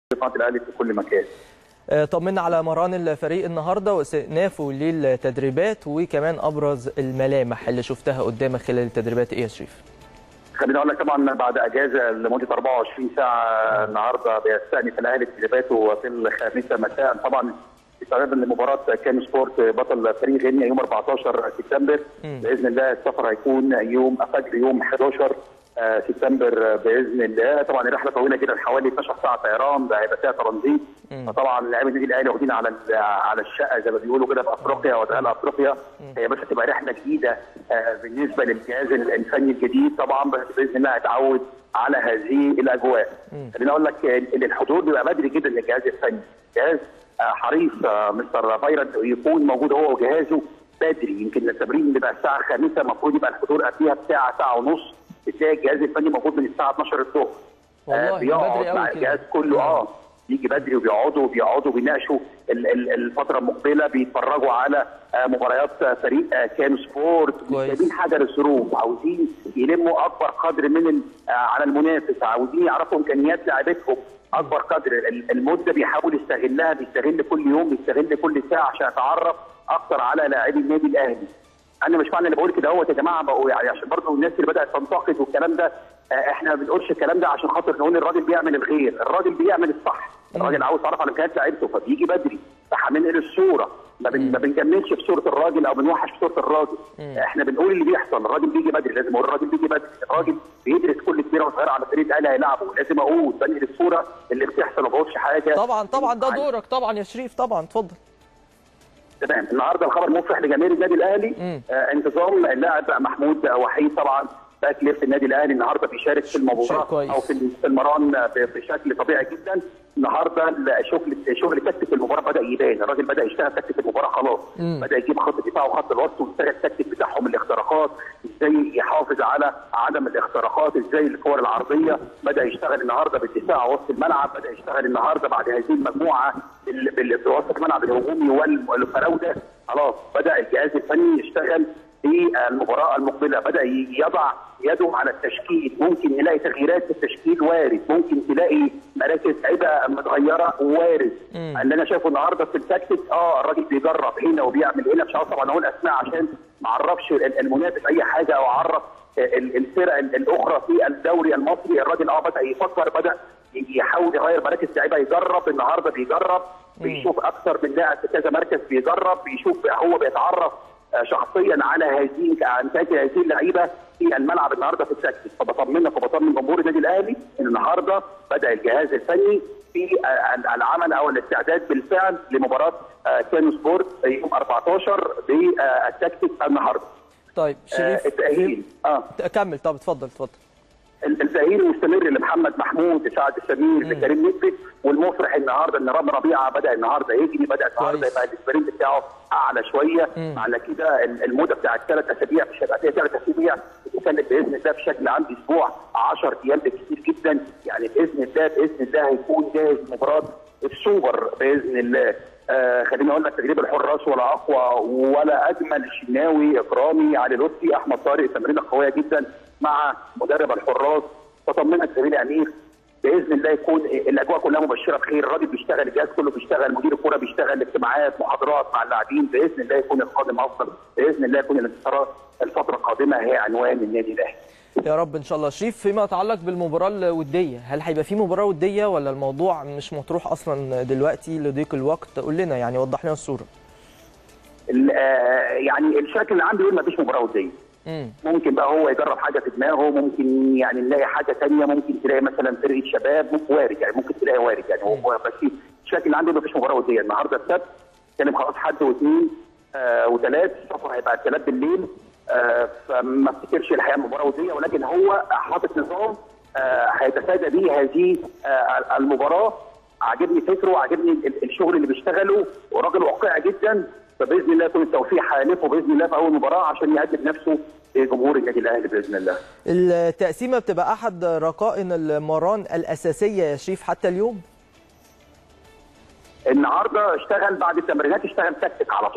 قناه الاهلي في كل مكان آه، طمنا على مران الفريق النهارده واستئنافه للتدريبات وكمان ابرز الملامح اللي شفتها قدامك خلال التدريبات ايه يا شريف؟ خليني اقول لك طبعا بعد اجازه لمده 24 ساعه النهارده بيستأنف الاهلي تدريباته في الخامسه مساء طبعا استعدادا لمباراه كان سبورت بطل فريق غينيا يوم 14 سبتمبر باذن الله السفر هيكون يوم فجر يوم 11 آه، سبتمبر باذن الله طبعا الرحله طويله جدا حوالي 12 ساعه طيران ده هيبقى فيها ترانزيت فطبعا لاعبي النادي الاهلي واخدين على ال- على الشقه زي ما بيقولوا كده في افريقيا ودخل افريقيا هي بس هتبقى رحله جديده آه، بالنسبه للجهاز الفني الجديد طبعا بس باذن الله هيتعود على هذه الاجواء خليني اقول لك ان الحضور بيبقى بدري جدا للجهاز الفني الجهاز آه، حريص آه، مستر فايرد يكون موجود هو وجهازه بدري يمكن التمرين بيبقى الساعه 5 المفروض يبقى الحضور قبلها بساعه ساعه ونص بتلاقي الجهاز الفني موجود من الساعه 12 الظهر والله آه، بيقعد بدري مع قوي الجهاز كده كله اه بيجي بدري وبيقعدوا وبيقعدوا بيناقشوا ال- ال- الفتره المقبله بيتفرجوا على آه، مباريات آه، فريق آه، كان سبورت مش كويس. جايبين حاجه للظروف عاوزين يلموا اكبر قدر من ال- آه، على المنافس عاوزين يعرفوا امكانيات لاعبتهم اكبر قدر ال- المده بيحاول يستغلها بيستغل كل يوم بيستغل كل ساعه عشان يتعرف اكتر على لاعبي النادي الاهلي انا مش معنى اللي بقول كده اهوت يا جماعه بقوا يعني عشان برضه الناس اللي بدات تنتقد والكلام ده آه، احنا ما بنقولش الكلام ده عشان خاطر نقول الراجل بيعمل الخير، الراجل بيعمل الصح، الراجل عاوز يتعرف على امكانيات لعيبته فبيجي بدري فهننقل الصوره ما, بن... ما بنجملش في صوره الراجل او بنوحش في صوره الراجل احنا بنقول اللي بيحصل الراجل بيجي بدري لازم اقول الراجل بيجي بدري الراجل بيدرس كل كبيره وصغيره على فريق الاهلي هيلعبه لازم اقول بنقل الصوره اللي بتحصل ما بقولش حاجه طبعا طبعا ده دورك طبعا يا شريف طبعا اتفضل تمام النهارده الخبر مفرح لجماهير النادي الاهلي آه انتظام اللاعب محمود وحيد طبعا باك ليفت النادي الاهلي النهارده بيشارك في شيء المباراه كويس. او في في المران ب- بشكل طبيعي جدا النهارده شغل شغل تكتيك المباراه بدا يبان الراجل بدا يشتغل تكتيك المباراه خلاص بدا يجيب خط الدفاع وخط الوسط ويشتغل التكتيك بتاعهم الاختراقات ازاي يحافظ على عدم الاختراقات ازاي الكور العرضيه بدا يشتغل النهارده بالدفاع وسط الملعب بدا يشتغل النهارده بعد هذه المجموعه بال- بال- في وسط الملعب الهجومي وال- والفراوده خلاص بدا الجهاز الفني يشتغل في المباراه المقبله بدا يضع يده على التشكيل ممكن نلاقي تغييرات في التشكيل وارد ممكن تلاقي مراكز لعيبه متغيره وارد اللي انا شايفه النهارده في التكتيك اه الراجل بيجرب هنا وبيعمل هنا مش عاوز طبعا اقول اسماء عشان ما اعرفش ال- المنافس اي حاجه او اعرف ال- الفرق ال- الاخرى في الدوري المصري الراجل اه بدا يفكر بدا يحاول يغير مراكز لعيبه يجرب النهارده بيجرب بيشوف اكثر من لاعب في كذا مركز بيجرب بيشوف هو بيتعرف آه، شخصيا على هذه عن هذه اللعيبه في الملعب النهارده في التكتيك فبطمنك وبطمن جمهور النادي الاهلي ان النهارده بدا الجهاز الفني في آه، العمل او الاستعداد بالفعل لمباراه آه، كانو سبورت يوم 14 بالتكتيك النهارده طيب آه، شريف التاهيل اه كمل طب اتفضل اتفضل التأهيل مستمر لمحمد محمود لسعد السمير لكريم نسبت والمفرح النهارده ان رامي ربيعه بدا النهارده يجري بدا النهارده كويس. يبقى السبرنت بتاعه اعلى شويه على كده المده بتاعت ثلاث اسابيع مش هيبقى فيها ثلاث اسابيع بتتكلم باذن الله بشكل عام اسبوع 10 ايام بالكثير جدا يعني باذن الله باذن الله هيكون جاهز مباراه السوبر باذن الله آه خليني اقول لك تجربه الحراس ولا اقوى ولا اجمل الشناوي اكرامي علي لطفي احمد طارق تمرينه قويه جدا مع مدرب الحراس فطمنك زميلي يا امير باذن الله يكون الاجواء كلها مبشره بخير الراجل بيشتغل الجهاز كله بيشتغل مدير الكوره بيشتغل اجتماعات محاضرات مع اللاعبين باذن الله يكون القادم افضل باذن الله يكون الانتصارات الفتره القادمه هي عنوان النادي الاهلي يا رب ان شاء الله شريف فيما يتعلق بالمباراه الوديه هل هيبقى في مباراه وديه ولا الموضوع مش مطروح اصلا دلوقتي لضيق الوقت قول لنا يعني وضح لنا الصوره ال- آه، يعني الشكل العام بيقول ما فيش مباراه وديه امم ممكن بقى هو يجرب حاجه في دماغه ممكن يعني نلاقي حاجه ثانيه ممكن تلاقي مثلا فرقه شباب ممكن وارد يعني ممكن تلاقي وارد يعني هو بس الشكل العام بيقول ما فيش مباراه وديه النهارده السبت كان خلاص حد واثنين آه وثلاث السفر هيبقى الثلاث بالليل آه فما افتكرش الحقيقه مباراه وديه ولكن هو حاطط نظام آه هيتفادى به هذه آه المباراه عاجبني فكره وعاجبني ال- الشغل اللي بيشتغله وراجل واقعي جدا فباذن الله يكون التوفيق حالفه باذن الله في اول مباراه عشان يقدم نفسه لجمهور النادي الاهلي باذن الله. التقسيمه بتبقى احد رقائن المران الاساسيه يا شريف حتى اليوم النهارده اشتغل بعد التمرينات اشتغل تكتيك على طول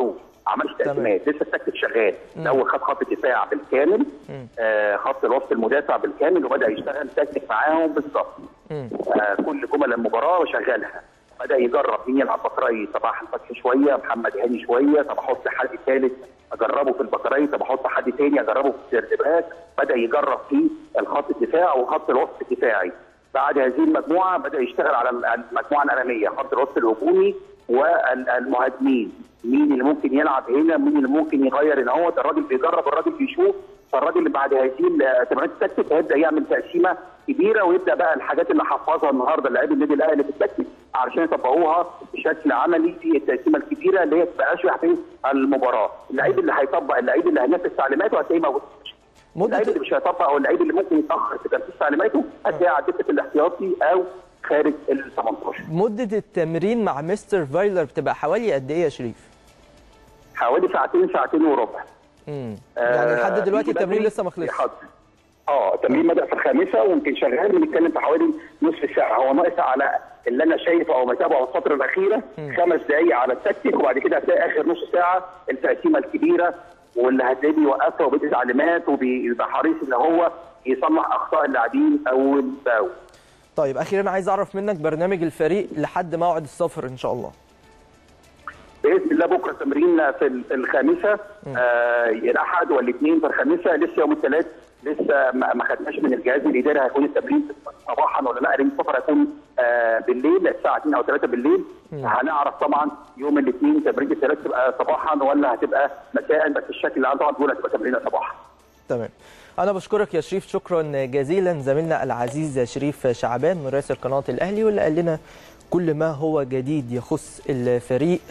عملش تقسيمات لسه التكتيك شغال الاول خد خط الدفاع بالكامل آه خط الوسط المدافع بالكامل وبدا يشتغل تكتيك معاهم بالظبط آه كل جمل المباراه وشغالها بدا يجرب مين يلعب بكراي صباح الفتح شويه محمد هاني شويه طب احط حد ثالث اجربه في البكراي طب احط حد ثاني اجربه في الارتباك بدا يجرب في الخط الدفاع وخط الوسط الدفاعي بعد هذه المجموعه بدا يشتغل على المجموعه الاماميه خط الوسط الهجومي والمهاجمين مين اللي ممكن يلعب هنا مين اللي ممكن يغير هنا هو الراجل بيجرب الراجل بيشوف فالراجل اللي بعد هذه التمرينات التكتيك هيبدا يعمل تقسيمه كبيره ويبدا بقى الحاجات اللي حفظها النهارده لاعبي النادي الاهلي في التكتيك علشان يطبقوها بشكل عملي في التقسيمه الكبيره اللي هي تبقى اشبه في المباراه، اللعيب اللي هيطبق اللعيب اللي هينفذ تعليماته هتلاقيه موجود اللعيب اللي مش هيطبق او اللعيب اللي ممكن يتاخر في تنفيذ تعليماته هتلاقيه على الدكه الاحتياطي او خارج ال 18 مده التمرين مع مستر فايلر بتبقى حوالي قد ايه يا شريف؟ حوالي ساعتين ساعتين وربع امم يعني لحد دلوقتي التمرين لسه ما خلصش اه التمرين بدا في الخامسه ويمكن شغال بنتكلم في حوالي نصف ساعه هو ناقص على اللي انا شايفه او متابعه الفتره الاخيره خمس دقائق على التكتيك وبعد كده هتلاقي اخر نص ساعه التقسيمه الكبيره واللي هتلاقيه بيوقفها وبيدي تعليمات وبيبقى حريص ان هو يصلح اخطاء اللاعبين اول باول. طيب اخيرا عايز اعرف منك برنامج الفريق لحد موعد السفر ان شاء الله. باذن الله بكره تمرين في الخامسه آه الاحد والاثنين في الخامسه لسه يوم الثلاث لسه ما خدناش من الجهاز الاداري هيكون التمرين صباحا ولا لا لان السفر هيكون آه بالليل الساعه 2 او 3 بالليل م. هنعرف طبعا يوم الاثنين تمرين الثلاث تبقى صباحا ولا هتبقى مساء بس الشكل اللي طبعا بيقول هتبقى تمرينه صباحا. تمام. أنا بشكرك يا شريف شكرا جزيلا زميلنا العزيز شريف شعبان مراسل قناة الأهلي واللي قال لنا كل ما هو جديد يخص الفريق